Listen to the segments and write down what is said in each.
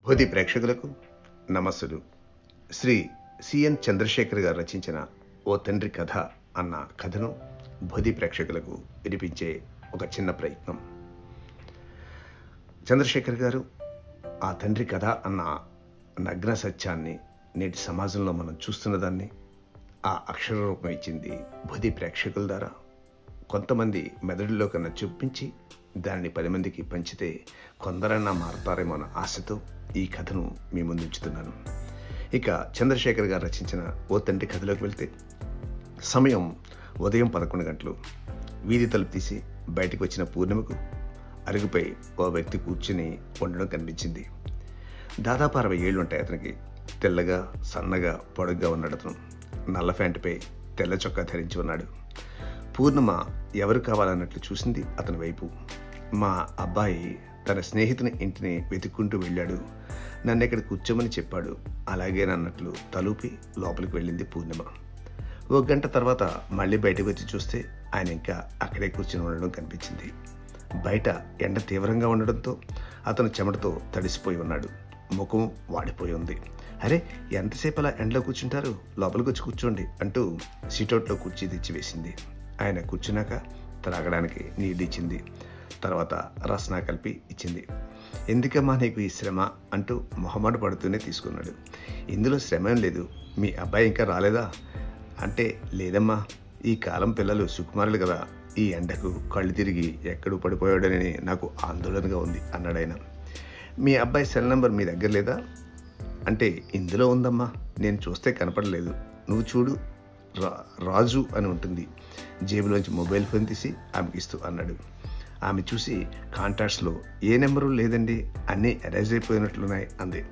భూది ప్రేక్షకులకు నమస్సులు శ్రీ సిఎన్ చంద్రశేఖర్ గారు రచించిన ఓ తండ్రి కథ అన్న కథను భూది ప్రేక్షకులకు వినిపించే ఒక చిన్న ప్రయత్నం చంద్రశేఖర్ గారు ఆ తండ్రి కథ అన్న నగ్న సత్యాన్ని నేటి సమాజంలో మనం చూస్తున్న దాన్ని ఆ అక్షర రూపం ఇచ్చింది భూది ప్రేక్షకుల ద్వారా కొంతమంది మెదడులో కన్నా చూపించి దానిని పది మందికి పంచితే కొందరన్నా మారతారేమో అన్న ఆశతో ఈ కథను మీ ముందు ఉంచుతున్నాను ఇక చంద్రశేఖర్ గారు రచించిన ఓ తండ్రి కథలోకి వెళ్తే సమయం ఉదయం పదకొండు గంటలు వీధి తలుపు తీసి బయటకు వచ్చిన పూర్ణిమకు అరుగుపై ఓ వ్యక్తి కూర్చుని ఉండడం కనిపించింది దాదాపు అరవై ఏళ్ళు ఉంటాయి అతనికి తెల్లగా సన్నగా పొడుగ్గా ఉన్నాడు అతను నల్ల ప్యాంటుపై తెల్ల చొక్కా ధరించి ఉన్నాడు పూర్ణిమ ఎవరు కావాలన్నట్లు చూసింది అతని వైపు మా అబ్బాయి తన స్నేహితుని ఇంటిని వెతుక్కుంటూ వెళ్ళాడు నన్ను ఇక్కడ కూర్చోమని చెప్పాడు అలాగేనన్నట్లు తలూపి లోపలికి వెళ్ళింది పూర్ణిమ ఓ గంట తర్వాత మళ్ళీ బయటకు వచ్చి చూస్తే ఆయన ఇంకా అక్కడే కూర్చుని ఉండడం కనిపించింది బయట ఎండ తీవ్రంగా ఉండడంతో అతను చెమటతో తడిసిపోయి ఉన్నాడు ముఖం వాడిపోయి ఉంది అరే ఎంతసేపు అలా ఎండలో కూర్చుంటారు లోపలికి వచ్చి కూర్చోండి అంటూ సీటౌట్లో కుర్చీ తెచ్చి వేసింది ఆయన కూర్చున్నాక త్రాగడానికి నీళ్ళు ఇచ్చింది తర్వాత రసనా కలిపి ఇచ్చింది ఎందుకమ్మా నీకు ఈ శ్రమ అంటూ మొహమాట పడుతూనే తీసుకున్నాడు ఇందులో శ్రమ ఏం లేదు మీ అబ్బాయి ఇంకా రాలేదా అంటే లేదమ్మా ఈ కాలం పిల్లలు సుకుమారులు కదా ఈ ఎండకు కళ్ళు తిరిగి ఎక్కడు పడిపోయాడని నాకు ఆందోళనగా ఉంది అన్నాడు ఆయన మీ అబ్బాయి సెల్ నెంబర్ మీ దగ్గర లేదా అంటే ఇందులో ఉందమ్మా నేను చూస్తే కనపడలేదు నువ్వు చూడు రా రాజు అని ఉంటుంది జేబులోంచి మొబైల్ ఫోన్ తీసి ఆమెకి ఇస్తూ అన్నాడు ఆమె చూసి కాంటాక్ట్స్లో ఏ నెంబరు లేదండి అన్నీ అరేంజ్ అయిపోయినట్లున్నాయి అంది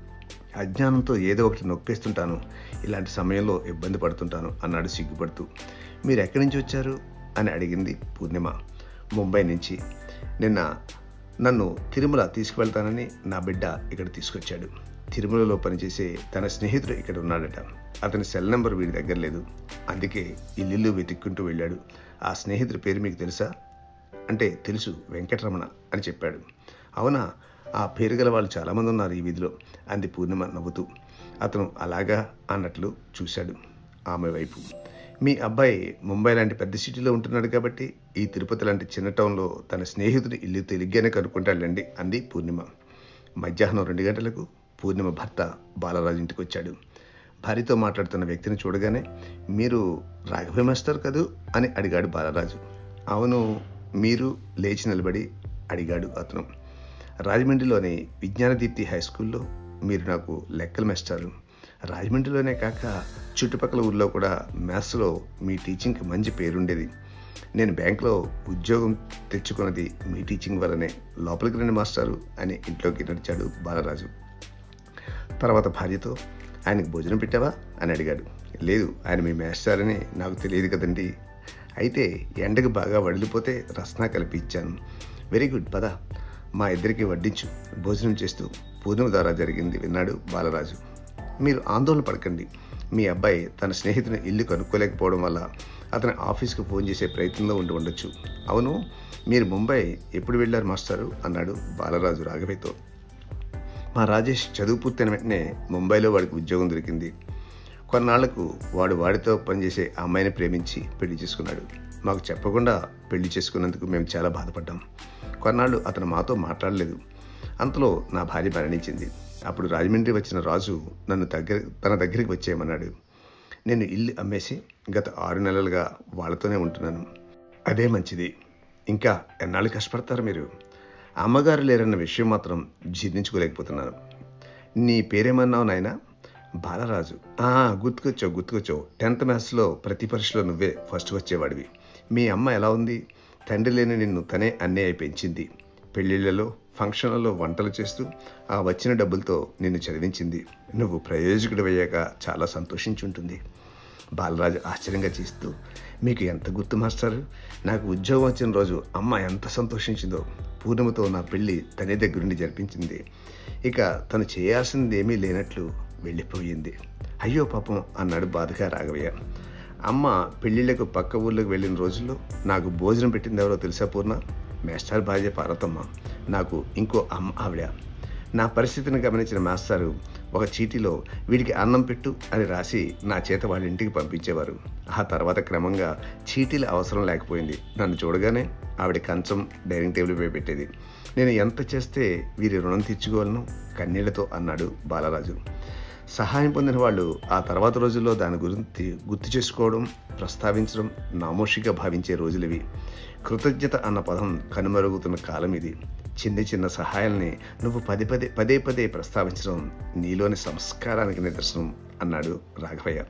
అజ్ఞానంతో ఏదో ఒకటి నొక్కేస్తుంటాను ఇలాంటి సమయంలో ఇబ్బంది పడుతుంటాను అన్నాడు సిగ్గుపడుతూ మీరు ఎక్కడి నుంచి వచ్చారు అని అడిగింది పూర్ణిమ ముంబై నుంచి నిన్న నన్ను తిరుమల తీసుకువెళ్తానని నా బిడ్డ ఇక్కడ తీసుకొచ్చాడు తిరుమలలో పనిచేసే తన స్నేహితుడు ఇక్కడ ఉన్నాడట అతని సెల్ నెంబర్ వీడి దగ్గర లేదు అందుకే ఇల్లు వెతుక్కుంటూ వెళ్ళాడు ఆ స్నేహితుడి పేరు మీకు తెలుసా అంటే తెలుసు వెంకటరమణ అని చెప్పాడు అవునా ఆ పేరు గల వాళ్ళు చాలామంది ఉన్నారు ఈ వీధిలో అంది పూర్ణిమ నవ్వుతూ అతను అలాగా అన్నట్లు చూశాడు ఆమె వైపు మీ అబ్బాయి ముంబై లాంటి పెద్ద సిటీలో ఉంటున్నాడు కాబట్టి ఈ తిరుపతి లాంటి చిన్న టౌన్లో తన స్నేహితుడి ఇల్లు తెలిగ్గానే కనుక్కుంటాడండి అంది పూర్ణిమ మధ్యాహ్నం రెండు గంటలకు పూర్ణిమ భర్త బాలరాజు ఇంటికి వచ్చాడు భార్యతో మాట్లాడుతున్న వ్యక్తిని చూడగానే మీరు రాఘవ మాస్టర్ కదూ అని అడిగాడు బాలరాజు అవును మీరు లేచి నిలబడి అడిగాడు అతను రాజమండ్రిలోని విజ్ఞానదీప్తి హై స్కూల్లో మీరు నాకు లెక్కలు మెస్తారు రాజమండ్రిలోనే కాక చుట్టుపక్కల ఊళ్ళో కూడా మ్యాథ్స్లో మీ టీచింగ్కి మంచి పేరుండేది నేను బ్యాంకులో ఉద్యోగం తెచ్చుకున్నది మీ టీచింగ్ వల్లనే లోపలికి రండి మాస్టారు అని ఇంట్లోకి నడిచాడు బాలరాజు తర్వాత భార్యతో ఆయనకు భోజనం పెట్టావా అని అడిగాడు లేదు ఆయన మీ మేస్టర్ అని నాకు తెలియదు కదండి అయితే ఎండకు బాగా వడిలిపోతే రస్నా కలిపి ఇచ్చాను వెరీ గుడ్ పద మా ఇద్దరికి వడ్డించు భోజనం చేస్తూ పూర్ణిమ ద్వారా జరిగింది విన్నాడు బాలరాజు మీరు ఆందోళన పడకండి మీ అబ్బాయి తన స్నేహితుని ఇల్లు కనుక్కోలేకపోవడం వల్ల అతని ఆఫీస్కి ఫోన్ చేసే ప్రయత్నంలో ఉండి ఉండొచ్చు అవును మీరు ముంబై ఎప్పుడు వెళ్ళారు మాస్టారు అన్నాడు బాలరాజు రాఘవేతో మా రాజేష్ చదువు పూర్తయిన వెంటనే ముంబైలో వాడికి ఉద్యోగం దొరికింది కొన్నాళ్లకు వాడు వాడితో పనిచేసే ఆ అమ్మాయిని ప్రేమించి పెళ్లి చేసుకున్నాడు మాకు చెప్పకుండా పెళ్లి చేసుకున్నందుకు మేము చాలా బాధపడ్డాం కొన్నాళ్ళు అతను మాతో మాట్లాడలేదు అంతలో నా భార్య మరణించింది అప్పుడు రాజమండ్రి వచ్చిన రాజు నన్ను దగ్గర తన దగ్గరికి వచ్చేయమన్నాడు నేను ఇల్లు అమ్మేసి గత ఆరు నెలలుగా వాళ్ళతోనే ఉంటున్నాను అదే మంచిది ఇంకా ఎన్నాళ్ళు కష్టపడతారు మీరు అమ్మగారు లేరన్న విషయం మాత్రం జీర్ణించుకోలేకపోతున్నాను నీ పేరేమన్నావు నాయనా బాలరాజు ఆ, గుర్తుకొచ్చావు గుర్తుకొచ్చావు టెన్త్ మ్యాథ్స్లో ప్రతి పరీక్షలో నువ్వే ఫస్ట్ వచ్చేవాడివి మీ అమ్మ ఎలా ఉంది తండ్రి లేని నిన్ను తనే అన్నీ అయి పెంచింది పెళ్ళిళ్ళలో ఫంక్షన్లలో వంటలు చేస్తూ ఆ వచ్చిన డబ్బులతో నిన్ను చదివించింది నువ్వు ప్రయోజకుడు అయ్యాక చాలా సంతోషించుంటుంది బాలరాజు ఆశ్చర్యంగా చేస్తూ మీకు ఎంత గుర్తు మాస్టారు నాకు ఉద్యోగం వచ్చిన రోజు అమ్మ ఎంత సంతోషించిందో పూర్ణిమతో నా పెళ్లి తనే దగ్గరుండి జరిపించింది ఇక తను చేయాల్సింది ఏమీ లేనట్లు వెళ్ళిపోయింది అయ్యో పాపం అన్నాడు బాధగా రాఘవయ్య అమ్మ పెళ్ళిళ్ళకు పక్క ఊళ్ళోకి వెళ్ళిన రోజుల్లో నాకు భోజనం పెట్టింది ఎవరో తెలుసా పూర్ణ మేస్టార్ భార్య పార్వతమ్మ నాకు ఇంకో అమ్మ ఆవిడ నా పరిస్థితిని గమనించిన మాస్టారు ఒక చీటీలో వీడికి అన్నం పెట్టు అని రాసి నా చేత వాళ్ళ ఇంటికి పంపించేవారు ఆ తర్వాత క్రమంగా చీటీల అవసరం లేకపోయింది నన్ను చూడగానే ఆవిడ కంచం డైనింగ్ టేబుల్పై పెట్టేది నేను ఎంత చేస్తే వీరి రుణం తీర్చుకోగలను కన్నీళ్లతో అన్నాడు బాలరాజు సహాయం పొందిన వాళ్ళు ఆ తర్వాత రోజుల్లో దాని గురించి గుర్తు చేసుకోవడం ప్రస్తావించడం నామోషిగా భావించే రోజులివి కృతజ్ఞత అన్న పదం కనుమరుగుతున్న కాలం ఇది చిన్న చిన్న సహాయాల్ని నువ్వు పదే పదే పదే పదే ప్రస్తావించడం నీలోని సంస్కారానికి నిదర్శనం అన్నాడు రాఘవయ్య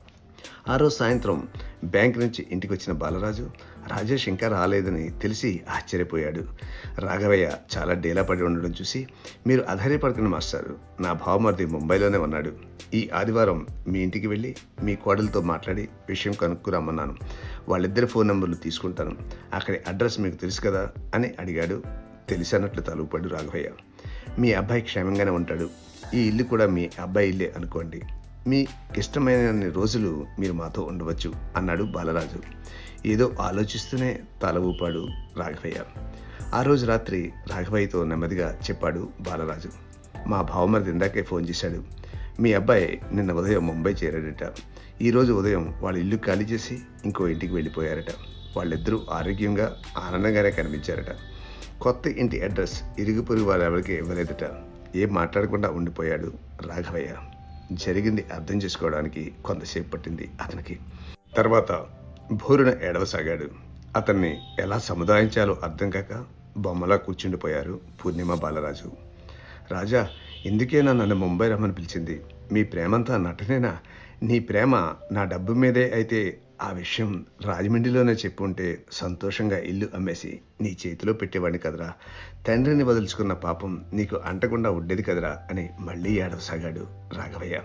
ఆ రోజు సాయంత్రం బ్యాంక్ నుంచి ఇంటికి వచ్చిన బాలరాజు రాజేష్ ఇంకా రాలేదని తెలిసి ఆశ్చర్యపోయాడు రాఘవయ్య చాలా డేలా పడి ఉండడం చూసి మీరు అధైర్యపడుతున్న మాస్టారు నా భావమర్ది ముంబైలోనే ఉన్నాడు ఈ ఆదివారం మీ ఇంటికి వెళ్ళి మీ కోడలతో మాట్లాడి విషయం కనుక్కురమ్మన్నాను వాళ్ళిద్దరి ఫోన్ నెంబర్లు తీసుకుంటాను అక్కడి అడ్రస్ మీకు తెలుసు కదా అని అడిగాడు తెలిసన్నట్లు తలుపాడు రాఘవయ్య మీ అబ్బాయి క్షేమంగానే ఉంటాడు ఈ ఇల్లు కూడా మీ అబ్బాయి ఇల్లే అనుకోండి మీ ఇష్టమైన రోజులు మీరు మాతో ఉండవచ్చు అన్నాడు బాలరాజు ఏదో ఆలోచిస్తూనే తల ఊపాడు రాఘవయ్య ఆ రోజు రాత్రి రాఘవయ్యతో నెమ్మదిగా చెప్పాడు బాలరాజు మా భావమరిది ఇందాకే ఫోన్ చేశాడు మీ అబ్బాయి నిన్న ఉదయం ముంబై చేరాడట ఈరోజు ఉదయం వాళ్ళ ఇల్లు ఖాళీ చేసి ఇంకో ఇంటికి వెళ్ళిపోయారట వాళ్ళిద్దరూ ఆరోగ్యంగా ఆనందంగానే కనిపించారట కొత్త ఇంటి అడ్రస్ ఇరుగు పొరుగు వారెవరికి ఇవ్వలేదట ఏం మాట్లాడకుండా ఉండిపోయాడు రాఘవయ్య జరిగింది అర్థం చేసుకోవడానికి కొంతసేపు పట్టింది అతనికి తర్వాత భూరున ఏడవసాగాడు అతన్ని ఎలా సముదాయించాలో అర్థం కాక బొమ్మలా కూర్చుండిపోయారు పూర్ణిమ బాలరాజు రాజా ఎందుకేనా నన్ను ముంబై రమ్మని పిలిచింది మీ ప్రేమంతా నటనేనా నీ ప్రేమ నా డబ్బు మీదే అయితే ఆ విషయం రాజమండ్రిలోనే చెప్పుంటే సంతోషంగా ఇల్లు అమ్మేసి నీ చేతిలో పెట్టేవాడిని కదరా తండ్రిని వదులుచుకున్న పాపం నీకు అంటకుండా ఉండేది కదరా అని మళ్ళీ ఏడవసాగాడు రాఘవయ్య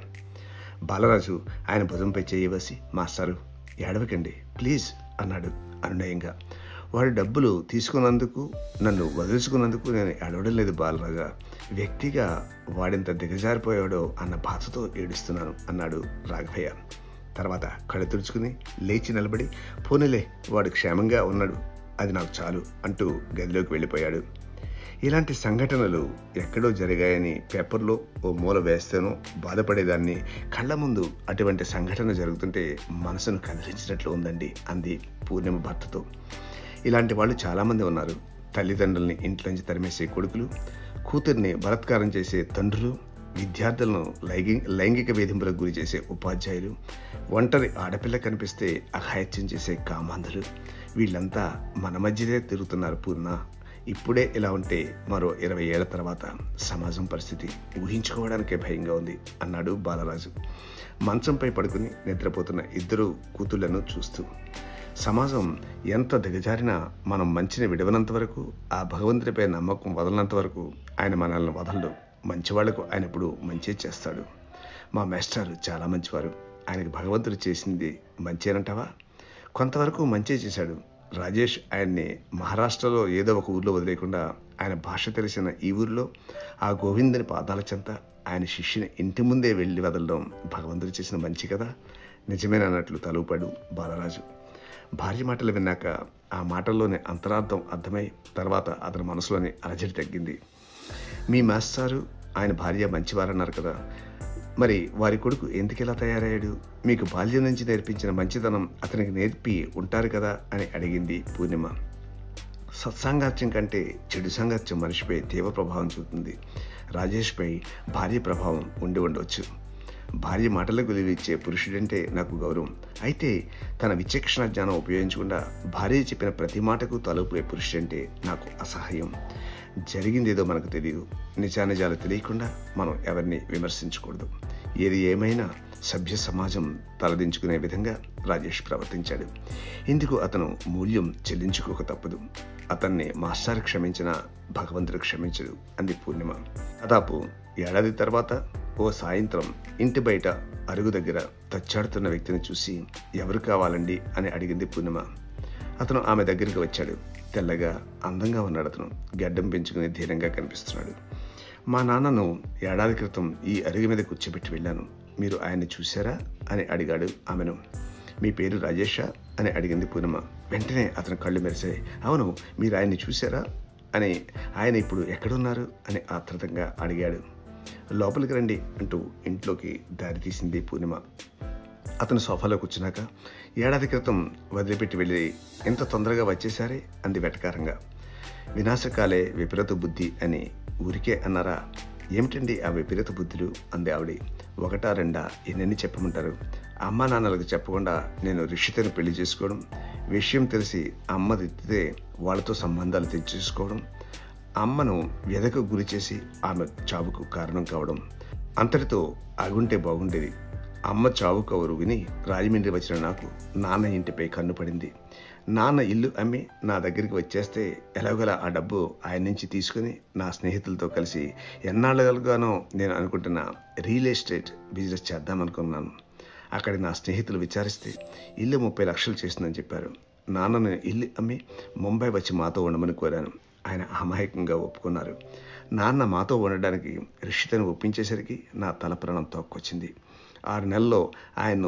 బాలరాజు ఆయన భుజంపై చేయవసి మాస్టారు ఏడవకండి ప్లీజ్ అన్నాడు అనునయంగా వాడి డబ్బులు తీసుకున్నందుకు నన్ను వదిలించుకున్నందుకు నేను ఏడవడం లేదు బాలరాజా వ్యక్తిగా వాడింత దిగజారిపోయాడో అన్న బాధతో ఏడుస్తున్నాను అన్నాడు రాఘవయ్య తర్వాత కళ్ళు తుడుచుకుని లేచి నిలబడి పోనీలే వాడు క్షేమంగా ఉన్నాడు అది నాకు చాలు అంటూ గదిలోకి వెళ్ళిపోయాడు ఇలాంటి సంఘటనలు ఎక్కడో జరిగాయని పేపర్లో ఓ మూల వేస్తేనో బాధపడేదాన్ని కళ్ళ ముందు అటువంటి సంఘటన జరుగుతుంటే మనసును కదిలించినట్లు ఉందండి అంది పూర్ణిమ భర్తతో ఇలాంటి వాళ్ళు చాలామంది ఉన్నారు తల్లిదండ్రుల్ని ఇంట్లోంచి తరిమేసే కొడుకులు కూతుర్ని బలత్కారం చేసే తండ్రులు విద్యార్థులను లైంగి లైంగిక వేధింపులకు గురి చేసే ఉపాధ్యాయులు ఒంటరి ఆడపిల్ల కనిపిస్తే అఘాయత్యం చేసే కామాంధులు వీళ్ళంతా మన మధ్యదే తిరుగుతున్నారు పూర్ణ ఇప్పుడే ఇలా ఉంటే మరో ఇరవై ఏళ్ల తర్వాత సమాజం పరిస్థితి ఊహించుకోవడానికే భయంగా ఉంది అన్నాడు బాలరాజు మంచంపై పడుకుని నిద్రపోతున్న ఇద్దరు కూతుళ్లను చూస్తూ సమాజం ఎంత దిగజారినా మనం మంచిని విడవనంత వరకు ఆ భగవంతుడిపై నమ్మకం వదలనంత వరకు ఆయన మనల్ని వదలడు మంచివాళ్లకు ఆయన ఎప్పుడు మంచి చేస్తాడు మా మాస్టర్ చాలా మంచివారు ఆయనకి భగవంతుడు చేసింది మంచేనంటావా కొంతవరకు మంచి చేశాడు రాజేష్ ఆయన్ని మహారాష్ట్రలో ఏదో ఒక ఊర్లో వదిలేకుండా ఆయన భాష తెలిసిన ఈ ఊరిలో ఆ గోవిందుని పాదాల చెంత ఆయన శిష్యుని ఇంటి ముందే వెళ్ళి వదలడం భగవంతుడు చేసిన మంచి కదా నిజమేనన్నట్లు తలుపాడు బాలరాజు భార్య మాటలు విన్నాక ఆ మాటల్లోని అంతరార్థం అర్థమై తర్వాత అతని మనసులోని అలజడి తగ్గింది మీ మాస్టారు ఆయన భార్య మంచివారన్నారు కదా మరి వారి కొడుకు ఎందుకు ఇలా తయారయ్యాడు మీకు బాల్యం నుంచి నేర్పించిన మంచితనం అతనికి నేర్పి ఉంటారు కదా అని అడిగింది పూర్ణిమ సత్సాంగత్యం కంటే చెడు సాంగత్యం మనిషిపై తీవ్ర ప్రభావం చూపుతుంది రాజేష్పై భార్య ప్రభావం ఉండి ఉండవచ్చు భార్య మాటలకు విలువిచ్చే పురుషుడంటే నాకు గౌరవం అయితే తన విచక్షణ జ్ఞానం ఉపయోగించకుండా భార్య చెప్పిన ప్రతి మాటకు తలుపుే పురుషుడంటే నాకు అసహ్యం జరిగిందేదో మనకు తెలియదు నిజానిజాలు తెలియకుండా మనం ఎవరిని విమర్శించకూడదు ఏది ఏమైనా సభ్య సమాజం తలదించుకునే విధంగా రాజేష్ ప్రవర్తించాడు ఇందుకు అతను మూల్యం చెల్లించుకోక తప్పదు అతన్ని మాస్టర్ క్షమించిన భగవంతుడు క్షమించడు అంది పూర్ణిమ దాదాపు ఏడాది తర్వాత ఓ సాయంత్రం ఇంటి బయట అరుగు దగ్గర తచ్చాడుతున్న వ్యక్తిని చూసి ఎవరు కావాలండి అని అడిగింది పూర్ణిమ అతను ఆమె దగ్గరికి వచ్చాడు తెల్లగా అందంగా ఉన్నాడు అతను గడ్డం పెంచుకుని ధీరంగా కనిపిస్తున్నాడు మా నాన్నను ఏడాది క్రితం ఈ అరుగు మీద కూర్చోబెట్టి వెళ్ళాను మీరు ఆయన్ని చూశారా అని అడిగాడు ఆమెను మీ పేరు రాజేషా అని అడిగింది పూర్ణిమ వెంటనే అతని కళ్ళు మెరిసాయి అవును మీరు ఆయన్ని చూశారా అని ఆయన ఇప్పుడు ఎక్కడున్నారు అని ఆత్రతంగా అడిగాడు లోపలికి రండి అంటూ ఇంట్లోకి దారి తీసింది పూర్ణిమ అతను సోఫాలో కూర్చున్నాక ఏడాది క్రితం వదిలిపెట్టి వెళ్ళి ఎంత తొందరగా వచ్చేసారే అంది వెటకారంగా వినాశకాలే విపరీత బుద్ధి అని ఊరికే అన్నారా ఏమిటండి ఆ విపరీత బుద్ధులు అంది ఆవిడ ఒకటా రెండా ఎన్నెన్ని చెప్పమంటారు అమ్మా నాన్నలకు చెప్పకుండా నేను రిషితను పెళ్లి చేసుకోవడం విషయం తెలిసి అమ్మ తిట్టితే వాళ్ళతో సంబంధాలు తెచ్చేసుకోవడం అమ్మను వ్యధకు గురి చేసి ఆమె చావుకు కారణం కావడం అంతటితో అగుంటే బాగుండేది అమ్మ చావు కవరు విని రాజమండ్రి వచ్చిన నాకు నాన్న ఇంటిపై కన్ను పడింది నాన్న ఇల్లు అమ్మి నా దగ్గరికి వచ్చేస్తే ఎలాగోలా ఆ డబ్బు ఆయన నుంచి తీసుకుని నా స్నేహితులతో కలిసి ఎన్నాళ్ళుగానో నేను అనుకుంటున్న రియల్ ఎస్టేట్ బిజినెస్ చేద్దామనుకున్నాను అక్కడ నా స్నేహితులు విచారిస్తే ఇల్లు ముప్పై లక్షలు చేసిందని చెప్పారు నాన్నను ఇల్లు అమ్మి ముంబై వచ్చి మాతో ఉండమని కోరాను ఆయన అమాయకంగా ఒప్పుకున్నారు నాన్న మాతో ఉండడానికి రిషితను ఒప్పించేసరికి నా తల ప్రాణం తోక్కొచ్చింది ఆరు నెలల్లో ఆయన్ను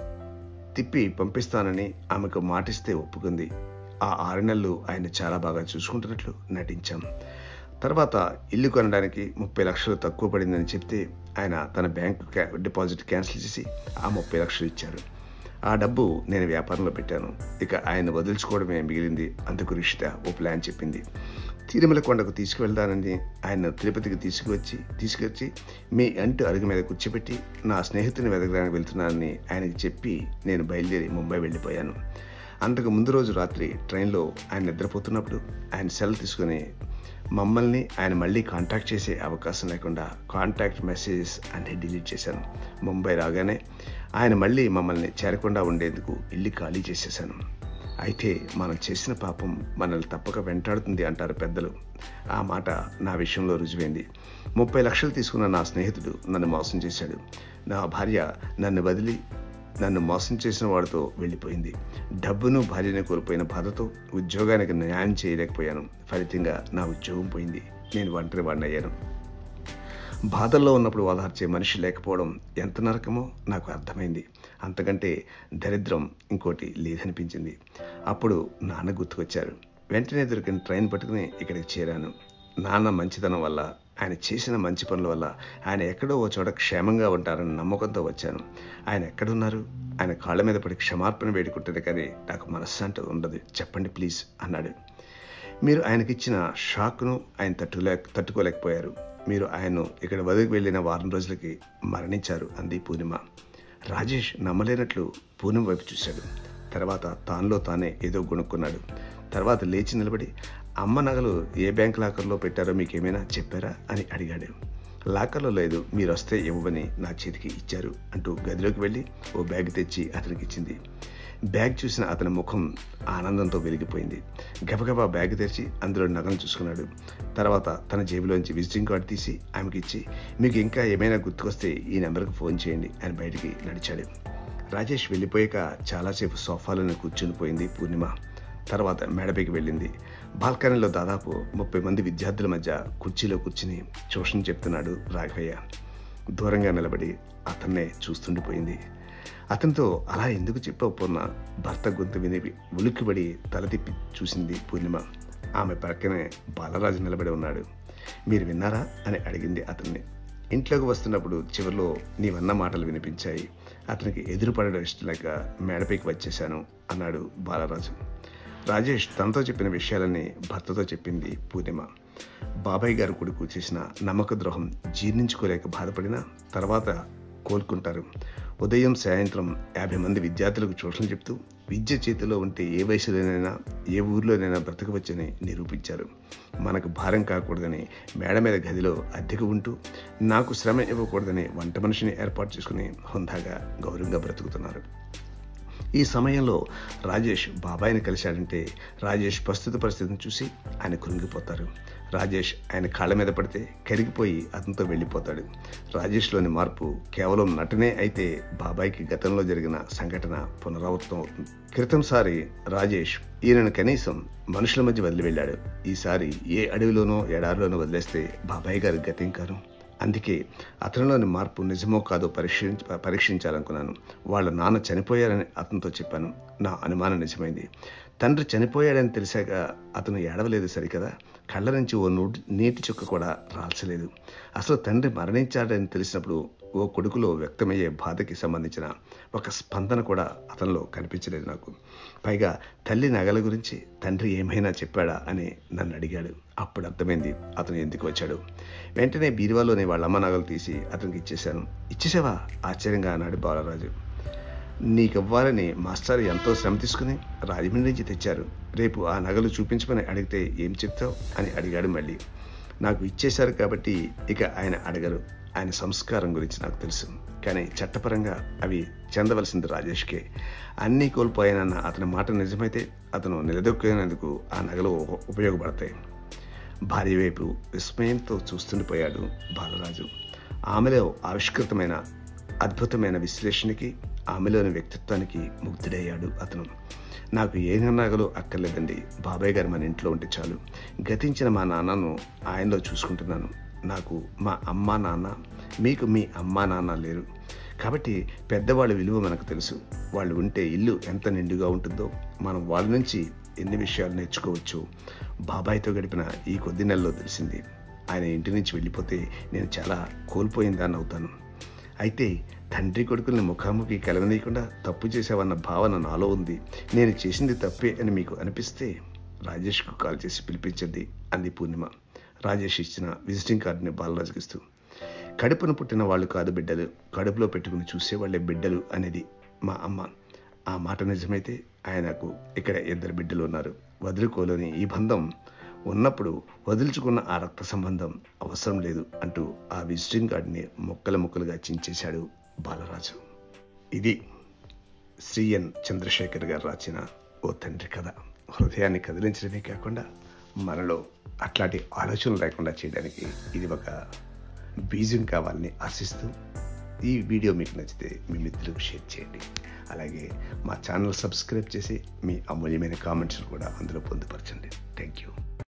తిప్పి పంపిస్తానని ఆమెకు మాటిస్తే ఒప్పుకుంది ఆ ఆరు నెలలు ఆయన చాలా బాగా చూసుకుంటున్నట్లు నటించాం తర్వాత ఇల్లు కొనడానికి ముప్పై లక్షలు తక్కువ పడిందని చెప్తే ఆయన తన బ్యాంకు క్యా డిపాజిట్ క్యాన్సిల్ చేసి ఆ ముప్పై లక్షలు ఇచ్చారు ఆ డబ్బు నేను వ్యాపారంలో పెట్టాను ఇక ఆయన వదిలించుకోవడమే మిగిలింది అందుకు రిషిత ఓ ప్లాన్ చెప్పింది తిరుమల కొండకు తీసుకువెళ్తానని ఆయన తిరుపతికి తీసుకువచ్చి తీసుకొచ్చి మీ అంటు అరుగు మీద కూర్చోబెట్టి నా స్నేహితుని వెతకడానికి వెళ్తున్నానని ఆయనకి చెప్పి నేను బయలుదేరి ముంబై వెళ్ళిపోయాను అంతకు ముందు రోజు రాత్రి ట్రైన్లో ఆయన నిద్రపోతున్నప్పుడు ఆయన సెల్ తీసుకుని మమ్మల్ని ఆయన మళ్ళీ కాంటాక్ట్ చేసే అవకాశం లేకుండా కాంటాక్ట్ మెసేజెస్ అన్ని డిలీట్ చేశాను ముంబై రాగానే ఆయన మళ్ళీ మమ్మల్ని చేరకుండా ఉండేందుకు ఇల్లు ఖాళీ చేసేశాను అయితే మనం చేసిన పాపం మనల్ని తప్పక వెంటాడుతుంది అంటారు పెద్దలు ఆ మాట నా విషయంలో రుజువైంది ముప్పై లక్షలు తీసుకున్న నా స్నేహితుడు నన్ను మోసం చేశాడు నా భార్య నన్ను వదిలి నన్ను మోసం చేసిన వాడితో వెళ్ళిపోయింది డబ్బును భార్యను కోల్పోయిన బాధతో ఉద్యోగానికి న్యాయం చేయలేకపోయాను ఫలితంగా నా ఉద్యోగం పోయింది నేను ఒంటరి వాడిని అయ్యాను బాధల్లో ఉన్నప్పుడు ఓదార్చే మనిషి లేకపోవడం ఎంత నరకమో నాకు అర్థమైంది అంతకంటే దరిద్రం ఇంకోటి లేదనిపించింది అప్పుడు నాన్న గుర్తుకొచ్చారు వెంటనే దొరికిన ట్రైన్ పట్టుకుని ఇక్కడికి చేరాను నాన్న మంచితనం వల్ల ఆయన చేసిన మంచి పనుల వల్ల ఆయన ఎక్కడో ఓ చోట క్షేమంగా ఉంటారని నమ్మకంతో వచ్చాను ఆయన ఎక్కడున్నారు ఆయన కాళ్ళ మీద పడి క్షమార్పణ వేడుకుంటుంది కానీ నాకు మనశ్శాంతి ఉండదు చెప్పండి ప్లీజ్ అన్నాడు మీరు ఆయనకిచ్చిన షాక్ను ఆయన తట్టులే తట్టుకోలేకపోయారు మీరు ఆయన్ను ఇక్కడ వదిలికి వెళ్ళిన వారం రోజులకి మరణించారు అంది పూర్ణిమ రాజేష్ నమ్మలేనట్లు పూర్ణిమ వైపు చూశాడు తర్వాత తానులో తానే ఏదో గుణుక్కున్నాడు తర్వాత లేచి నిలబడి అమ్మ నగలు ఏ బ్యాంక్ లాకర్లో పెట్టారో మీకేమైనా చెప్పారా అని అడిగాడు లాకర్లో లేదు మీరు వస్తే ఇవ్వమని నా చేతికి ఇచ్చారు అంటూ గదిలోకి వెళ్ళి ఓ బ్యాగ్ తెచ్చి అతనికి ఇచ్చింది బ్యాగ్ చూసిన అతని ముఖం ఆనందంతో వెలిగిపోయింది గబగబా బ్యాగ్ తెరిచి అందులో నగలు చూసుకున్నాడు తర్వాత తన జేబులోంచి విజిటింగ్ కార్డు తీసి ఆమెకి ఇచ్చి మీకు ఇంకా ఏమైనా గుర్తుకొస్తే ఈ నెంబర్కి ఫోన్ చేయండి అని బయటికి నడిచాడు రాజేష్ వెళ్ళిపోయాక చాలాసేపు సోఫాలోనే కూర్చుని పోయింది పూర్ణిమ తర్వాత మేడపైకి వెళ్ళింది బాల్కనీలో దాదాపు ముప్పై మంది విద్యార్థుల మధ్య కుర్చీలో కూర్చుని ట్యూషన్ చెప్తున్నాడు రాఘవయ్య దూరంగా నిలబడి అతన్నే చూస్తుండిపోయింది అతనితో అలా ఎందుకు చెప్పకపోన్న భర్త గొంతు విని ఉలిక్కిబడి తల తిప్పి చూసింది పూర్ణిమ ఆమె పక్కనే బాలరాజు నిలబడి ఉన్నాడు మీరు విన్నారా అని అడిగింది అతన్ని ఇంట్లోకి వస్తున్నప్పుడు చివరిలో నీవన్న మాటలు వినిపించాయి అతనికి ఎదురుపడడం ఇష్టం లేక మేడపైకి వచ్చేశాను అన్నాడు బాలరాజు రాజేష్ తనతో చెప్పిన విషయాలని భర్తతో చెప్పింది పూర్ణిమ బాబాయ్ గారు కొడుకు చేసిన నమ్మక ద్రోహం జీర్ణించుకోలేక బాధపడిన తర్వాత కోలుకుంటారు ఉదయం సాయంత్రం యాభై మంది విద్యార్థులకు ట్యూషన్ చెప్తూ విద్య చేతిలో ఉంటే ఏ వయసులోనైనా ఏ ఊర్లోనైనా బ్రతకవచ్చని నిరూపించారు మనకు భారం కాకూడదని మేడ మీద గదిలో అద్దెకు ఉంటూ నాకు శ్రమ ఇవ్వకూడదని వంట మనిషిని ఏర్పాటు చేసుకుని హుందాగా గౌరవంగా బ్రతుకుతున్నారు ఈ సమయంలో రాజేష్ బాబాయిని కలిశాడంటే రాజేష్ ప్రస్తుత పరిస్థితిని చూసి ఆయన కృంగిపోతారు రాజేష్ ఆయన కాళ్ళ మీద పడితే కరిగిపోయి అతనితో వెళ్ళిపోతాడు రాజేష్లోని మార్పు కేవలం నటనే అయితే బాబాయికి గతంలో జరిగిన సంఘటన పునరావృతం అవుతుంది క్రితంసారి రాజేష్ ఈయనను కనీసం మనుషుల మధ్య వదిలి వెళ్ళాడు ఈసారి ఏ అడవిలోనో ఎడారిలోనో వదిలేస్తే బాబాయ్ గారి గతం కాను అందుకే అతనిలోని మార్పు నిజమో కాదో పరీక్షించ పరీక్షించాలనుకున్నాను వాళ్ళ నాన్న చనిపోయారని అతనితో చెప్పాను నా అనుమానం నిజమైంది తండ్రి చనిపోయాడని తెలిసాక అతను ఏడవలేదు సరికదా కళ్ళ నుంచి ఓ నూటి నీటి చుక్క కూడా రాల్చలేదు అసలు తండ్రి మరణించాడని తెలిసినప్పుడు ఓ కొడుకులో వ్యక్తమయ్యే బాధకి సంబంధించిన ఒక స్పందన కూడా అతనిలో కనిపించలేదు నాకు పైగా తల్లి నగల గురించి తండ్రి ఏమైనా చెప్పాడా అని నన్ను అడిగాడు అప్పుడు అర్థమైంది అతను ఎందుకు వచ్చాడు వెంటనే బీరువాలోని వాళ్ళ అమ్మ నగలు తీసి అతనికి ఇచ్చేశాను ఇచ్చేసావా ఆశ్చర్యంగా అన్నాడు బాలరాజు నీకివ్వాలని మాస్టర్ ఎంతో శ్రమ తీసుకుని రాజమండ్రి నుంచి తెచ్చారు రేపు ఆ నగలు చూపించమని అడిగితే ఏం చెప్తావు అని అడిగాడు మళ్ళీ నాకు ఇచ్చేశారు కాబట్టి ఇక ఆయన అడగరు ఆయన సంస్కారం గురించి నాకు తెలుసు కానీ చట్టపరంగా అవి చెందవలసింది రాజేష్కే అన్నీ కోల్పోయానన్న అతని మాట నిజమైతే అతను నిలదొక్కునేందుకు ఆ నగలు ఉప- ఉపయోగపడతాయి భార్య వైపు విస్మయంతో చూస్తుండిపోయాడు బాలరాజు ఆమెలో ఆవిష్కృతమైన అద్భుతమైన విశ్లేషణకి ఆమెలోని వ్యక్తిత్వానికి ముగ్ధుడయ్యాడు అతను నాకు ఏ నగలు అక్కర్లేదండి బాబాయ్ గారు మన ఇంట్లో ఉంటే చాలు గతించిన మా నాన్నను ఆయనలో చూసుకుంటున్నాను నాకు మా అమ్మా నాన్న మీకు మీ అమ్మా నాన్న లేరు కాబట్టి పెద్దవాళ్ళ విలువ మనకు తెలుసు వాళ్ళు ఉంటే ఇల్లు ఎంత నిండుగా ఉంటుందో మనం వాళ్ళ నుంచి ఎన్ని విషయాలు నేర్చుకోవచ్చు బాబాయ్తో గడిపిన ఈ కొద్ది నెలలో తెలిసింది ఆయన ఇంటి నుంచి వెళ్ళిపోతే నేను చాలా కోల్పోయిందాన్ని అవుతాను అయితే తండ్రి కొడుకుల్ని ముఖాముఖి కలవనీయకుండా తప్పు చేశావన్న భావన నాలో ఉంది నేను చేసింది తప్పే అని మీకు అనిపిస్తే రాజేష్కు కాల్ చేసి పిలిపించండి అంది పూర్ణిమ రాజేష్ ఇచ్చిన విజిటింగ్ కార్డుని బాలరాజుకి ఇస్తూ కడుపున పుట్టిన వాళ్ళు కాదు బిడ్డలు కడుపులో పెట్టుకుని చూసేవాళ్లే బిడ్డలు అనేది మా అమ్మ ఆ మాట నిజమైతే ఆయనకు ఇక్కడ ఇద్దరు బిడ్డలు ఉన్నారు వదులుకోలేని ఈ బంధం ఉన్నప్పుడు వదులుచుకున్న ఆ రక్త సంబంధం అవసరం లేదు అంటూ ఆ విజిటింగ్ కార్డుని ముక్కలు ముక్కలుగా చించేశాడు బాలరాజు ఇది శ్రీ ఎన్ చంద్రశేఖర్ గారు రాసిన ఓ తండ్రి కథ హృదయాన్ని కదిలించడమే కాకుండా మనలో అట్లాంటి ఆలోచనలు లేకుండా చేయడానికి ఇది ఒక బీజం కావాలని ఆశిస్తూ ఈ వీడియో మీకు నచ్చితే మీ మిత్రులకు షేర్ చేయండి అలాగే మా ఛానల్ సబ్స్క్రైబ్ చేసి మీ అమూల్యమైన కామెంట్స్ కూడా అందులో పొందుపరచండి థ్యాంక్ యూ